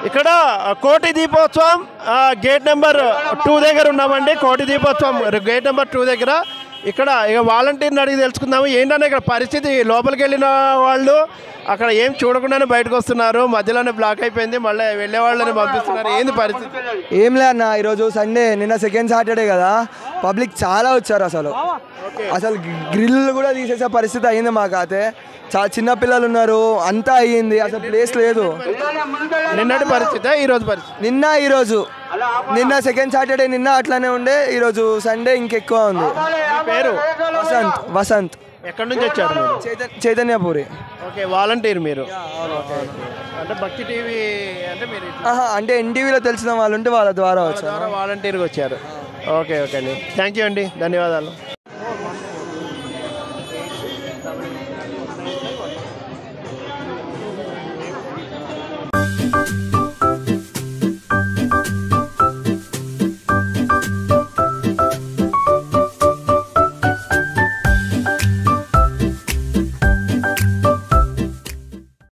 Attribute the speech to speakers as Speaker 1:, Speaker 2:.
Speaker 1: ఇక్కడ కోటి దీపోత్సవం ఆ, గేట్ నెంబర్ టూ దగ్గర ఉన్నామండి కోటి దీపోత్సవం గేట్ నెంబర్ టూ దగ్గర ఇక్కడ ఇక వాలంటీర్ని అడిగి తెలుసుకుందాము ఏంటంటే ఇక్కడ పరిస్థితి లోపలికి వెళ్ళిన వాళ్ళు అక్కడ ఏం చూడకుండానే బయటకు వస్తున్నారు మధ్యలోనే బ్లాక్ అయిపోయింది మళ్ళీ వెళ్ళే వాళ్ళని పంపిస్తున్నారు ఏంది పరిస్థితి
Speaker 2: ఏం లే అన్న ఈరోజు సండే నిన్న సెకండ్ సాటర్డే కదా పబ్లిక్ చాలా వచ్చారు అసలు అసలు గ్రిల్ కూడా తీసేసే పరిస్థితి అయింది మాకు అయితే చాలా చిన్న పిల్లలు ఉన్నారు అంతా అయ్యింది అసలు ప్లేస్ లేదు
Speaker 1: నిన్నటి పరిస్థితి ఈరోజు పరిస్థితి
Speaker 2: నిన్న ఈరోజు నిన్న సెకండ్ సాటర్డే నిన్న అట్లానే ఉండే ఈరోజు సండే ఇంకెక్కువ ఉంది
Speaker 1: మీ పేరు
Speaker 2: వసంత్ వసంత్
Speaker 1: ఎక్కడి నుంచి వచ్చారు మీరు
Speaker 2: చైతన్ చైతన్యపురి
Speaker 1: ఓకే వాలంటీర్ మీరు అంటే భక్తి టీవీ అంటే మీరు ఇట్లా
Speaker 2: ఆహా, అంటే ఎన్టీవీలో తెలిసిన వాళ్ళు ఉంటే వాళ్ళ ద్వారా వచ్చారు
Speaker 1: ద్వారా వాలంటీర్గా వచ్చారు ఓకే ఓకే అండి థ్యాంక్ యూ అండి ధన్యవాదాలు